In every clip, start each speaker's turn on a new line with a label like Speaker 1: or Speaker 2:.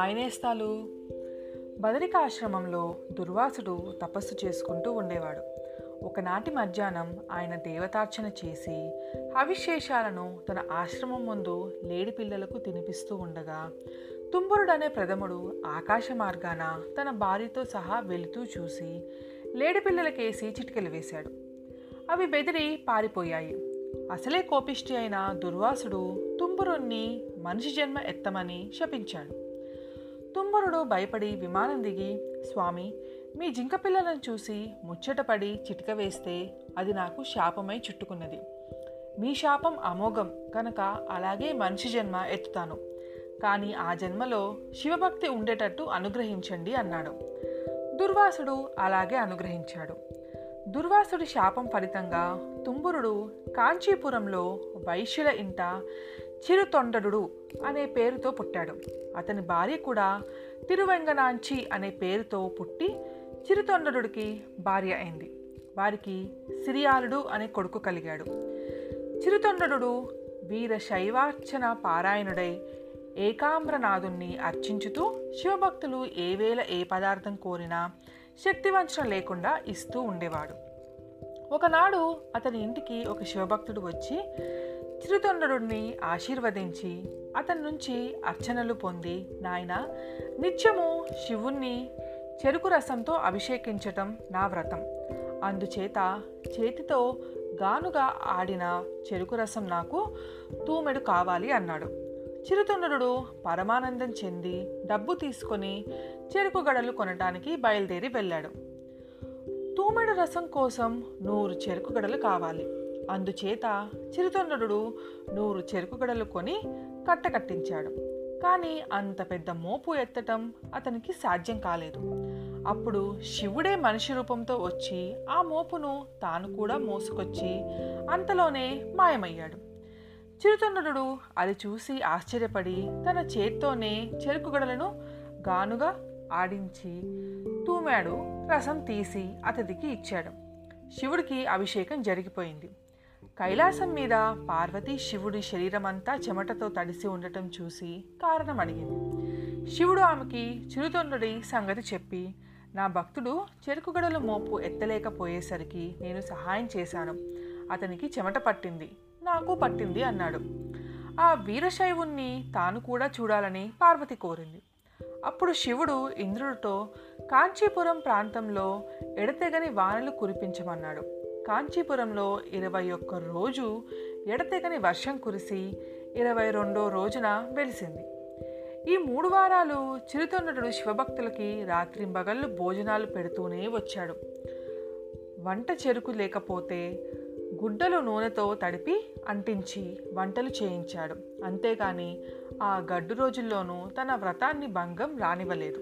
Speaker 1: హాయనేస్తాలు బదరికాశ్రమంలో దుర్వాసుడు తపస్సు చేసుకుంటూ ఉండేవాడు ఒకనాటి మధ్యాహ్నం ఆయన దేవతార్చన చేసి హవిశేషాలను తన ఆశ్రమం ముందు లేడి పిల్లలకు తినిపిస్తూ ఉండగా తుంబురుడనే ప్రథముడు ఆకాశ మార్గాన తన భార్యతో సహా వెళుతూ చూసి లేడి పిల్లలకేసి చిటికెలు వేశాడు అవి బెదిరి పారిపోయాయి అసలే కోపిష్టి అయిన దుర్వాసుడు తుంబురుణ్ణి మనిషి జన్మ ఎత్తమని శపించాడు తుంబరుడు భయపడి విమానం దిగి స్వామి మీ జింక పిల్లలను చూసి ముచ్చటపడి చిటిక వేస్తే అది నాకు శాపమై చుట్టుకున్నది మీ శాపం అమోఘం కనుక అలాగే మనిషి జన్మ ఎత్తుతాను కానీ ఆ జన్మలో శివభక్తి ఉండేటట్టు అనుగ్రహించండి అన్నాడు దుర్వాసుడు అలాగే అనుగ్రహించాడు దుర్వాసుడి శాపం ఫలితంగా తుంబురుడు కాంచీపురంలో వైశ్యుల ఇంట చిరుతొండడు అనే పేరుతో పుట్టాడు అతని భార్య కూడా తిరువెంగనాంచి అనే పేరుతో పుట్టి చిరుతొండరుడికి భార్య అయింది వారికి సిరియాలుడు అనే కొడుకు కలిగాడు చిరుతొండరుడు వీర శైవార్చన పారాయణుడై ఏకాంబ్రనాథుణ్ణి అర్చించుతూ శివభక్తులు ఏ వేళ ఏ పదార్థం కోరినా శక్తివంచన లేకుండా ఇస్తూ ఉండేవాడు ఒకనాడు అతని ఇంటికి ఒక శివభక్తుడు వచ్చి చిరుతొండరుడిని ఆశీర్వదించి అతని నుంచి అర్చనలు పొంది నాయన నిత్యము శివుణ్ణి చెరుకు రసంతో అభిషేకించటం నా వ్రతం అందుచేత చేతితో గానుగా ఆడిన చెరుకు రసం నాకు తూమెడు కావాలి అన్నాడు చిరుతొండరుడు పరమానందం చెంది డబ్బు తీసుకొని చెరుకు గడలు కొనటానికి బయలుదేరి వెళ్ళాడు తూమెడు రసం కోసం నూరు చెరుకు గడలు కావాలి అందుచేత చిరుతొండరుడు నూరు చెరుకు గడలు కొని కట్టకట్టించాడు కానీ అంత పెద్ద మోపు ఎత్తటం అతనికి సాధ్యం కాలేదు అప్పుడు శివుడే మనిషి రూపంతో వచ్చి ఆ మోపును తాను కూడా మోసుకొచ్చి అంతలోనే మాయమయ్యాడు చిరుతొండరుడు అది చూసి ఆశ్చర్యపడి తన చేత్తోనే చెరుకు గడలను గానుగా ఆడించి తూమాడు రసం తీసి అతడికి ఇచ్చాడు శివుడికి అభిషేకం జరిగిపోయింది కైలాసం మీద పార్వతీ శివుడి శరీరమంతా చెమటతో తడిసి ఉండటం చూసి కారణం అడిగింది శివుడు ఆమెకి చిరుతొండడి సంగతి చెప్పి నా భక్తుడు చెరుకుగడల మోపు ఎత్తలేకపోయేసరికి నేను సహాయం చేశాను అతనికి చెమట పట్టింది నాకు పట్టింది అన్నాడు ఆ వీరశైవుణ్ణి తాను కూడా చూడాలని పార్వతి కోరింది అప్పుడు శివుడు ఇంద్రుడితో కాంచీపురం ప్రాంతంలో ఎడతెగని వానలు కురిపించమన్నాడు కాంచీపురంలో ఇరవై ఒక్క రోజు ఎడతెగని వర్షం కురిసి ఇరవై రెండో రోజున వెలిసింది ఈ మూడు వారాలు చిరుతొండడు శివభక్తులకి రాత్రింబగళ్ళు భోజనాలు పెడుతూనే వచ్చాడు వంట చెరుకు లేకపోతే గుడ్డలు నూనెతో తడిపి అంటించి వంటలు చేయించాడు అంతేగాని ఆ గడ్డు రోజుల్లోనూ తన వ్రతాన్ని భంగం రానివ్వలేదు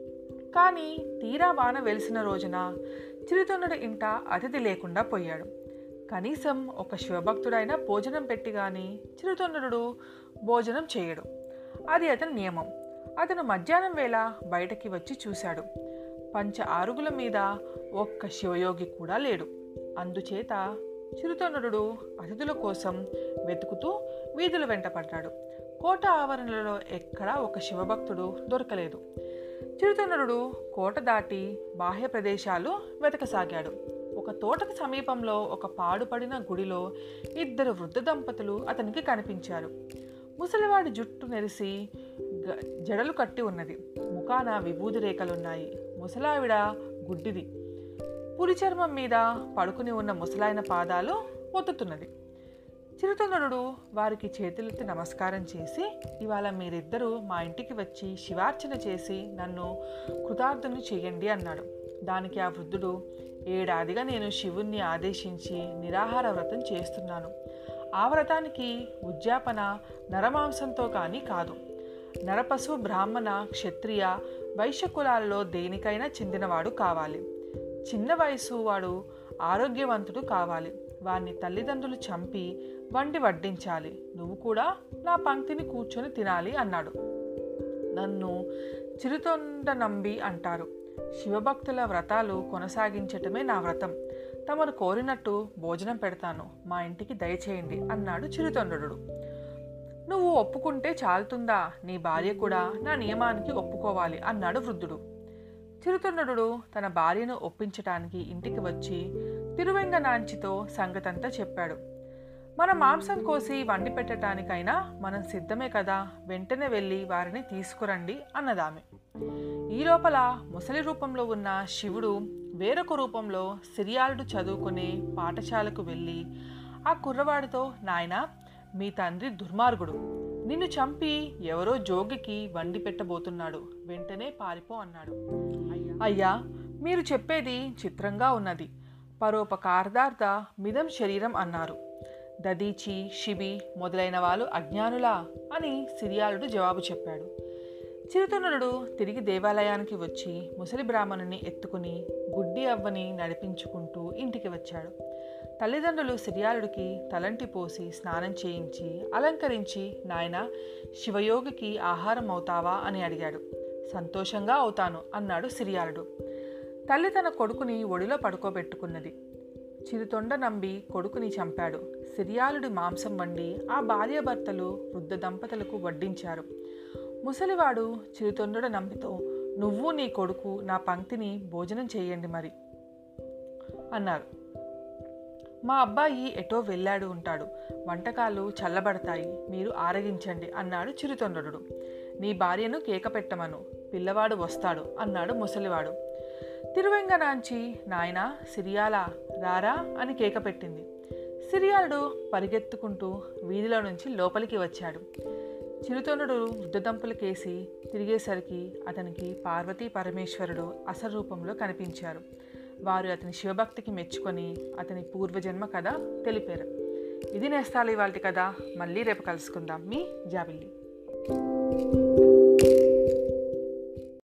Speaker 1: కానీ తీరా వాన వెలిసిన రోజున చిరుతొండడు ఇంట అతిథి లేకుండా పోయాడు కనీసం ఒక శివభక్తుడైన భోజనం పెట్టి గాని చిరుతొండడు భోజనం చేయడు అది అతని నియమం అతను మధ్యాహ్నం వేళ బయటకి వచ్చి చూశాడు పంచ ఆరుగుల మీద ఒక్క శివయోగి కూడా లేడు అందుచేత చిరుతొండరుడు అతిథుల కోసం వెతుకుతూ వీధుల వెంట పడ్డాడు కోట ఆవరణలో ఎక్కడా ఒక శివభక్తుడు దొరకలేదు చిరుతొండరుడు కోట దాటి బాహ్య ప్రదేశాలు వెతకసాగాడు ఒక తోటకు సమీపంలో ఒక పాడుపడిన గుడిలో ఇద్దరు వృద్ధ దంపతులు అతనికి కనిపించారు ముసలివాడి జుట్టు నెరిసి గ- జడలు కట్టి ఉన్నది ముఖాన విభూది రేఖలున్నాయి ముసలావిడ గుడ్డిది పులి చర్మం మీద పడుకుని ఉన్న ముసలాయన పాదాలు ఒత్తుతున్నది చిరుతొండరుడు వారికి చేతులెత్తి నమస్కారం చేసి ఇవాళ మీరిద్దరూ మా ఇంటికి వచ్చి శివార్చన చేసి నన్ను కృతార్థుని చేయండి అన్నాడు దానికి ఆ వృద్ధుడు ఏడాదిగా నేను శివుణ్ణి ఆదేశించి నిరాహార వ్రతం చేస్తున్నాను ఆ వ్రతానికి ఉద్యాపన నరమాంసంతో కానీ కాదు నరపశు బ్రాహ్మణ క్షత్రియ వైశ్య కులాలలో దేనికైనా చెందినవాడు కావాలి చిన్న వయసు వాడు ఆరోగ్యవంతుడు కావాలి వారిని తల్లిదండ్రులు చంపి వండి వడ్డించాలి నువ్వు కూడా నా పంక్తిని కూర్చొని తినాలి అన్నాడు నన్ను చిరుతొండ నంబి అంటారు శివభక్తుల వ్రతాలు కొనసాగించటమే నా వ్రతం తమరు కోరినట్టు భోజనం పెడతాను మా ఇంటికి దయచేయండి అన్నాడు చిరుతొండడు నువ్వు ఒప్పుకుంటే చాలుతుందా నీ భార్య కూడా నా నియమానికి ఒప్పుకోవాలి అన్నాడు వృద్ధుడు చిరుతొండడు తన భార్యను ఒప్పించటానికి ఇంటికి వచ్చి తిరువెంగ నాంచితో సంగతంతా చెప్పాడు మన మాంసం కోసి వండి పెట్టడానికైనా మనం సిద్ధమే కదా వెంటనే వెళ్ళి వారిని తీసుకురండి అన్నదామె ఈ లోపల ముసలి రూపంలో ఉన్న శివుడు వేరొక రూపంలో సిరియాలుడు చదువుకునే పాఠశాలకు వెళ్ళి ఆ కుర్రవాడితో నాయనా మీ తండ్రి దుర్మార్గుడు నిన్ను చంపి ఎవరో జోగికి వండి పెట్టబోతున్నాడు వెంటనే పారిపో అన్నాడు అయ్యా మీరు చెప్పేది చిత్రంగా ఉన్నది పరోపకార్దార్థ మిదం శరీరం అన్నారు దదీచి శిబి మొదలైన వాళ్ళు అజ్ఞానులా అని సిరియాలుడు జవాబు చెప్పాడు చిరుతనుడు తిరిగి దేవాలయానికి వచ్చి ముసలి బ్రాహ్మణుని ఎత్తుకుని గుడ్డి అవ్వని నడిపించుకుంటూ ఇంటికి వచ్చాడు తల్లిదండ్రులు సిరియాలుడికి తలంటి పోసి స్నానం చేయించి అలంకరించి నాయన శివయోగికి ఆహారం అవుతావా అని అడిగాడు సంతోషంగా అవుతాను అన్నాడు సిరియాలుడు తల్లి తన కొడుకుని ఒడిలో పడుకోబెట్టుకున్నది చిరుతొండ నంబి కొడుకుని చంపాడు సిరియాలుడి మాంసం వండి ఆ భార్యాభర్తలు వృద్ధ దంపతులకు వడ్డించారు ముసలివాడు చిరుతొండడ నంబితో నువ్వు నీ కొడుకు నా పంక్తిని భోజనం చేయండి మరి అన్నారు మా అబ్బాయి ఎటో వెళ్ళాడు ఉంటాడు వంటకాలు చల్లబడతాయి మీరు ఆరగించండి అన్నాడు చిరుతొండడు నీ భార్యను కేక పెట్టమను పిల్లవాడు వస్తాడు అన్నాడు ముసలివాడు తిరువెంగనాంచి నాయనా సిరియాల రారా అని కేక పెట్టింది సిరియాలుడు పరిగెత్తుకుంటూ వీధిలో నుంచి లోపలికి వచ్చాడు చిరుతనుడు వృద్ధదంపులకేసి తిరిగేసరికి అతనికి పార్వతీ పరమేశ్వరుడు అసలు రూపంలో కనిపించారు వారు అతని శివభక్తికి మెచ్చుకొని అతని పూర్వజన్మ కథ తెలిపారు ఇది నేస్తాలు ఇవాళ కదా మళ్ళీ రేపు కలుసుకుందాం మీ జాబిల్లి